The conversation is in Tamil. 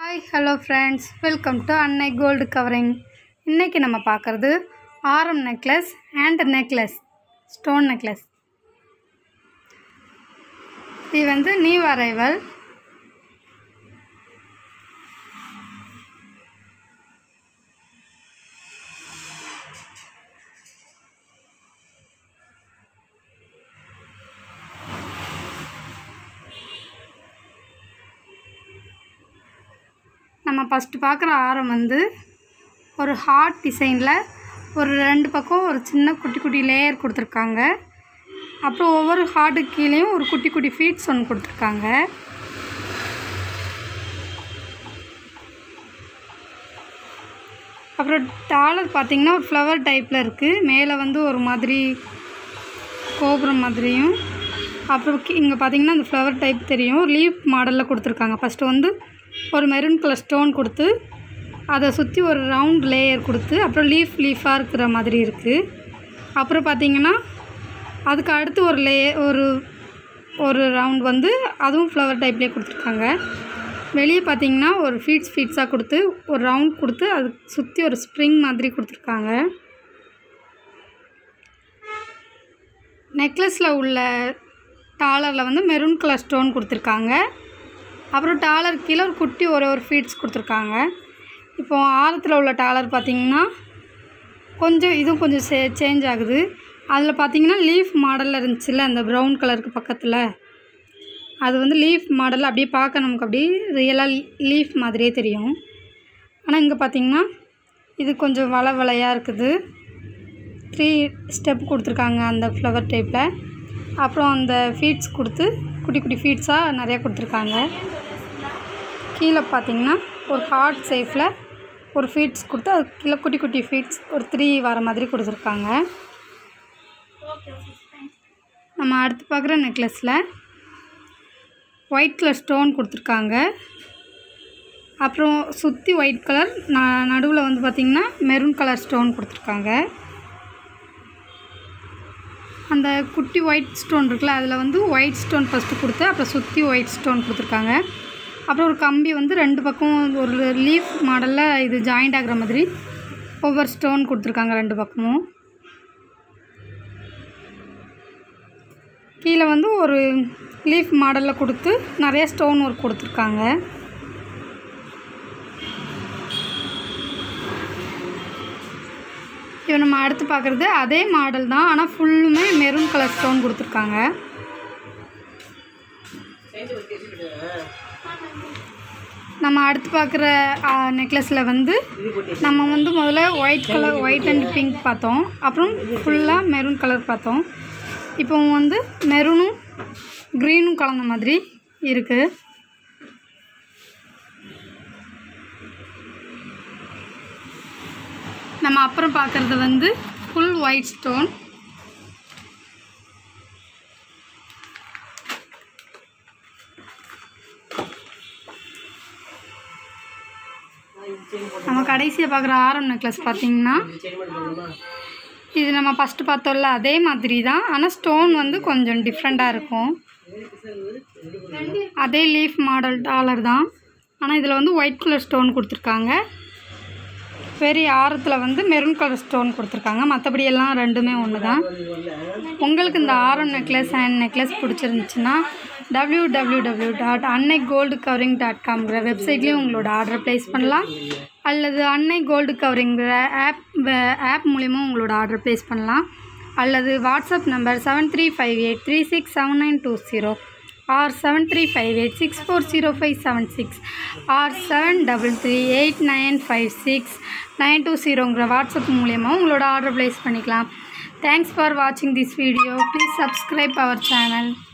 hi hello friends welcome to Annai gold covering இன்றைக்கி நம்ம பார்க்குறது ஆரம் necklace and necklace stone necklace இது வந்து நியூ அரைவல் நம்ம ஃபஸ்ட்டு பார்க்குற ஆரம் வந்து ஒரு ஹார்ட் டிசைனில் ஒரு ரெண்டு பக்கம் ஒரு சின்ன குட்டி குட்டி லேயர் கொடுத்துருக்காங்க அப்புறம் ஒவ்வொரு ஹார்ட்டு கீழேயும் ஒரு குட்டி குட்டி ஃபீட்ஸ் ஒன்று கொடுத்துருக்காங்க அப்புறம் டாலர் பார்த்திங்கன்னா ஒரு ஃப்ளவர் டைப்பில் இருக்குது மேலே வந்து ஒரு மாதிரி கோபுரம் மாதிரியும் அப்புறம் இங்கே பார்த்தீங்கன்னா அந்த ஃப்ளவர் டைப் தெரியும் லீஃப் மாடலில் கொடுத்துருக்காங்க ஃபஸ்ட்டு வந்து ஒரு மெரூன் கலர் ஸ்டோன் கொடுத்து அதை சுற்றி ஒரு ரவுண்ட் லேயர் கொடுத்து அப்புறம் லீஃப் லீஃபாக இருக்கிற மாதிரி இருக்குது அப்புறம் பார்த்தீங்கன்னா அதுக்கு அடுத்து ஒரு லே ஒரு ஒரு ரவுண்ட் வந்து அதுவும் ஃப்ளவர் டைப்லேயே கொடுத்துருக்காங்க வெளியே பார்த்தீங்கன்னா ஒரு ஃபீட்ஸ் ஃபீட்ஸாக கொடுத்து ஒரு ரவுண்ட் கொடுத்து அதுக்கு சுற்றி ஒரு ஸ்ப்ரிங் மாதிரி கொடுத்துருக்காங்க நெக்லஸில் உள்ள டாலரில் வந்து மெரூன் கலர் ஸ்டோன் கொடுத்துருக்காங்க அப்புறம் டாலர் கீழே ஒரு குட்டி ஒரு ஒரு ஃபீட்ஸ் கொடுத்துருக்காங்க இப்போ ஆரத்தில் உள்ள டாலர் பார்த்திங்கன்னா கொஞ்சம் இதுவும் கொஞ்சம் சே சேஞ்ச் ஆகுது அதில் பார்த்தீங்கன்னா லீஃப் மாடலில் இருந்துச்சுல்ல அந்த ப்ரௌன் கலருக்கு பக்கத்தில் அது வந்து லீஃப் மாடலில் அப்படியே பார்க்க நமக்கு அப்படியே ரியலாக லீஃப் மாதிரியே தெரியும் ஆனால் இங்கே பார்த்தீங்கன்னா இது கொஞ்சம் வள வளையாக இருக்குது த்ரீ ஸ்டெப் கொடுத்துருக்காங்க அந்த ஃப்ளவர் டைப்பில் அப்புறம் அந்த ஃபீட்ஸ் கொடுத்து குட்டி குட்டி ஃபீட்ஸாக நிறையா கொடுத்துருக்காங்க கீழே பார்த்தீங்கன்னா ஒரு ஹார்ட் ஷேஃபில் ஒரு ஃபீட்ஸ் கொடுத்து அது கீழே குட்டி குட்டி ஃபீட்ஸ் ஒரு த்ரீ வர மாதிரி கொடுத்துருக்காங்க நம்ம அடுத்து பார்க்குற நெக்லஸில் ஒயிட் கலர் ஸ்டோன் கொடுத்துருக்காங்க அப்புறம் சுற்றி ஒயிட் கலர் ந நடுவில் வந்து பார்த்திங்கன்னா மெரூன் கலர் ஸ்டோன் கொடுத்துருக்காங்க அந்த குட்டி ஒயிட் ஸ்டோன் இருக்குல்ல அதில் வந்து ஒயிட் ஸ்டோன் ஃபஸ்ட்டு கொடுத்து அப்புறம் சுற்றி ஒயிட் ஸ்டோன் கொடுத்துருக்காங்க அப்புறம் ஒரு கம்பி வந்து ரெண்டு பக்கம் ஒரு லீஃப் மாடலில் இது ஜாயிண்ட் ஆகிற மாதிரி ஒவ்வொரு ஸ்டோன் கொடுத்துருக்காங்க ரெண்டு பக்கமும் கீழே வந்து ஒரு லீஃப் மாடலில் கொடுத்து நிறைய ஸ்டோன் ஒர்க் கொடுத்துருக்காங்க இப்போ நம்ம அடுத்து பார்க்குறது அதே மாடல் தான் ஆனால் ஃபுல்லுமே மெரூன் கலர் ஸ்டோன் கொடுத்துருக்காங்க நம்ம அடுத்து பார்க்குற நெக்லஸில் வந்து நம்ம வந்து முதல்ல white colour white and pink பார்த்தோம் அப்புறம் ஃபுல்லாக மெரூன் கலர் பார்த்தோம் இப்போ வந்து மெரூனும் க்ரீனும் கலந்த மாதிரி இருக்குது நம்ம அப்புறம் பார்க்குறது வந்து ஃபுல் ஒயிட் ஸ்டோன் நம்ம கடைசியாக பார்க்குற ஆரம் நெக்லஸ் பார்த்தீங்கன்னா இது நம்ம ஃபஸ்ட்டு பார்த்தோம்ல அதே மாதிரி தான் ஆனால் ஸ்டோன் வந்து கொஞ்சம் டிஃப்ரெண்ட்டாக இருக்கும் அதே லீஃப் மாடல் டாலர் தான் ஆனால் இதில் வந்து ஒயிட் கலர் ஸ்டோன் கொடுத்துருக்காங்க பெரிய ஆரத்தில் வந்து மெரூன் கலர் ஸ்டோன் கொடுத்துருக்காங்க மற்றபடி எல்லாம் ரெண்டுமே ஒன்று தான் உங்களுக்கு இந்த ஆரம் நெக்லஸ் அண்ட் நெக்லஸ் பிடிச்சிருந்துச்சுன்னா W W W dot Annai gold covering dot காம்ங்கிற வெப்சைட்லேயும் உங்களோட ஆர்டரை ப்ளேஸ் பண்ணலாம் அல்லது அன்னை கோல்டு கவரிங்கிற ஆப் ஆப் மூலிமா உங்களோட ஆர்டர் ப்ளேஸ் பண்ணலாம் அல்லது WhatsApp number seven three five eight three six seven nine two zero or seven three five eight six four zero five seven six or seven double three eight nine five six nine two ஜீரோங்கிற வாட்ஸ்அப் மூலியமாக உங்களோட ஆர்டர் ப்ளேஸ் பண்ணிக்கலாம் தேங்க்ஸ் ஃபார் வாட்சிங் this video please subscribe our channel